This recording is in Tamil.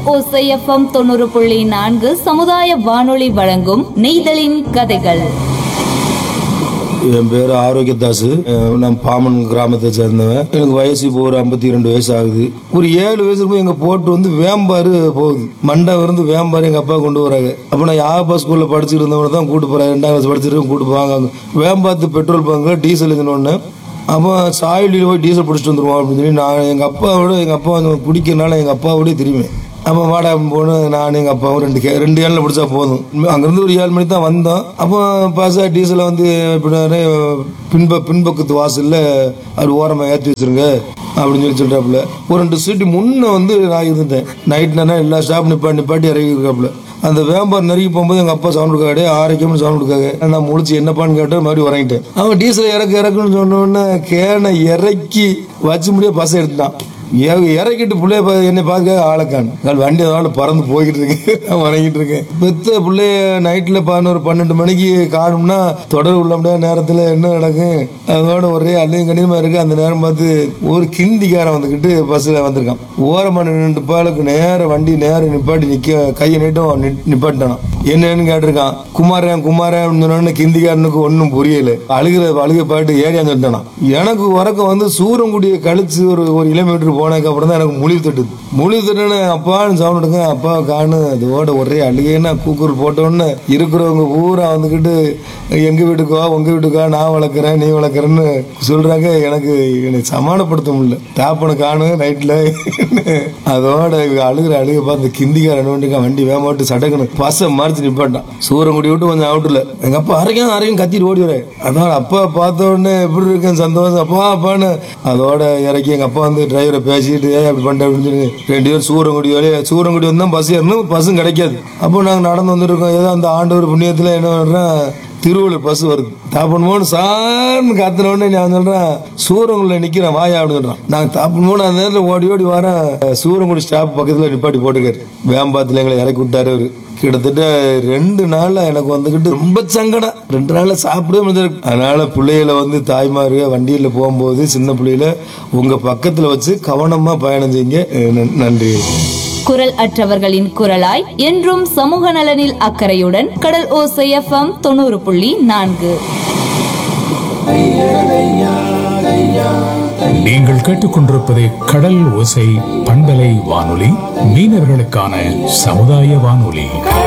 ஓசைஎஃப்எம் தொண்ணூறு புள்ளி நான்கு சமுதாய வானொலி வழங்கும் நெய்தலின் கதைகள் என் பேர் ஆரோக்கியதாஸ் அஹ் நான் பாமன் கிராமத்தை சேர்ந்தவன் எனக்கு வயசு இப்போ ஒரு ஐம்பத்தி ரெண்டு வயசு ஆகுது ஒரு ஏழு வயசுக்கு போய் எங்க போட்டு வந்து வேம்பாரு போகுது மண்டை இருந்து வேம்பாரு எங்க அப்பா கொண்டு வராங்க அப்ப நான் யாப்பா ஸ்கூல்ல படிச்சுட்டு இருந்தவனை தான் கூட்டு போறேன் ரெண்டாம் கிளாஸ் படிச்சிருக்கேன் கூட்டு போவாங்க வேம்பாத்து பெட்ரோல் பங்க்ல டீசல் ஒன்று அப்போ சாயலில் போய் டீசல் பிடிச்சிட்டு வந்துருவோம் அப்படின்னு சொல்லி நான் எங்கள் அப்பாவோட எங்கள் அப்பா வந்து பிடிக்கிறனால எங்கள் அப்பாவோடய தெரியுமே அப்போ வாடா போன நான் எங்கள் அப்பாவும் ரெண்டு கே ரெண்டு ஏழில் பிடிச்சா போதும் அங்கேருந்து ஒரு ஏழு மணிக்கு தான் வந்தோம் அப்போ பாசா டீசலை வந்து இப்படி பின்ப பின்பக்கத்து வாசலில் அப்படி ஓரமாக ஏற்றி வச்சிருங்க அப்படின்னு சொல்லி சொல்கிறாப்புல ஒரு ரெண்டு சீட்டு முன்ன வந்து நான் இருந்தேன் நைட் நேரம் எல்லா ஸ்டாப் நிப்பாட்டி நிப்பாட்டி இறங்கி இருக்காப்புல அந்த வேம்பார் நெருங்கி போகும்போது எங்க அப்பா சவுண்ட் கொடுக்காடே ஆரோக்கியம்னு சவுண்ட் கொடுக்காங்க நான் முடிச்சு என்னப்பான்னு கேட்டு மறுபடியும் இறங்கிட்டேன் அவன் டீசல் இறக்கு இறக்குன்னு சொன்ன உடனே கேனை இறக்கி வச்சு முடிய பஸ் எடுத்துட்டான் ஏ- இறக்கிட்டு பிள்ளைய பா- என்னை பார்க்க ஆளக்கான் நான் வண்டி அதனால பறந்து போய்கிட்டு இருக்கேன் நான் வணங்கிட்டு இருக்கேன் பெத்த பிள்ளைய நைட்ல பதினோரு பன்னெண்டு மணிக்கு காணும்னா தொடர் உள்ள முடியாத நேரத்துல என்ன நடக்கும் அதோட ஒரே அள்ளியும் கண்ணியமா இருக்கு அந்த நேரம் பார்த்து ஒரு கிந்திக்காரன் வந்துகிட்டு பஸ்ல வந்திருக்கான் ஓரமா நின்று பாலுக்கு நேர வண்டி நேரம் நிப்பாட்டி நிக்க கையை நீட்டும் நி- நிப்பாட்டினான் என்னன்னு கேட்டிருக்கான் குமாரன் குமாரன் சொன்ன கிந்திக்காரனுக்கு ஒன்றும் புரியல அழுகிற அழுக பாட்டு ஏரியான்னு சொல்லிட்டான் எனக்கு உறக்கம் வந்து சூரங்குடியை கழிச்சு ஒரு ஒரு கிலோமீட்டர் போனதுக்கு அப்புறம் தான் எனக்கு முழிவு தட்டுது முழிவு தட்டுன்னு அப்பான்னு சவுண்ட் எடுங்க அப்பா காணு அதோட ஒரே அழுகைன்னா கூக்குரல் போட்டோன்னு இருக்கிறவங்க பூரா வந்துக்கிட்டு எங்க வீட்டுக்கோ உங்க வீட்டுக்கோ நான் வளர்க்குறேன் நீ வளர்க்குறேன்னு சொல்றாங்க எனக்கு எனக்கு சமாதானப்படுத்த முடியல தாப்பனை காணு நைட்ல அதோட இவங்க அழுகிற அழுக பார்த்து கிந்திக்காரன் வண்டிக்கா வண்டி வேமாட்டு சடக்குன்னு பச மறைச்சு நிப்பாட்டான் சூரங்குடி விட்டு கொஞ்சம் அவுட்ல எங்க அப்பா அரைக்கும் அரைக்கும் கத்திட்டு ஓடி வரேன் அதோட அப்பா பார்த்த உடனே எப்படி இருக்கேன் சந்தோஷம் அப்பா அப்பான்னு அதோட இறக்கி எங்க அப்பா வந்து டிரைவரை பேசிட்டு ஏன் அப்படி பண்ணிட்டேன் அப்படின்னு சொல்லி ரெண்டு பேரும் சூரங்குடி வழியா சூரங்குடி வந்தா பஸ் ஏறணும் பஸ்ஸும் கிடைக்காது அப்போ நாங்க நடந்து வந்துருக்கோம் ஏதோ அந்த ஆண்டவர் புண்ணியத்துல என்ன பண்றேன் திருவள்ளூர் பஸ் வருது தாப்பன் மோன் சார்னு கத்துன உடனே நான் சொல்றேன் சூரங்குடியில் நிக்கிறேன் வாயா அப்படின்னு சொல்றான் நான் தாப்பன் மோன் அந்த நேரத்தில் ஓடி ஓடி வரேன் சூரங்குடி ஸ்டாப் பக்கத்துல நிப்பாட்டி போட்டுக்காரு வேம்பாத்துல எங்களை இறக்கி விட்டாரு அவரு கிட்டத்தட்ட ரெண்டு நாள்ல எனக்கு வந்துகிட்டு ரொம்ப சங்கடம் ரெண்டு நாள்ல சாப்பிடவே முடியாது அதனால பிள்ளைகளை வந்து தாய்மாரு வண்டியில போகும்போது சின்ன பிள்ளைகளை உங்க பக்கத்துல வச்சு கவனமா பயணம் செய்யுங்க நன்- நன்றி குரல் அற்றவர்களின் குரலாய் என்றும் சமூக நலனில் அக்கறையுடன் கடல் ஓசை எஃப்எம் தொண்ணூறு புள்ளி நான்கு நீங்கள் கேட்டுக்கொண்டிருப்பது கடல் ஓசை பண்பலை வானொலி மீனவர்களுக்கான சமுதாய வானொலி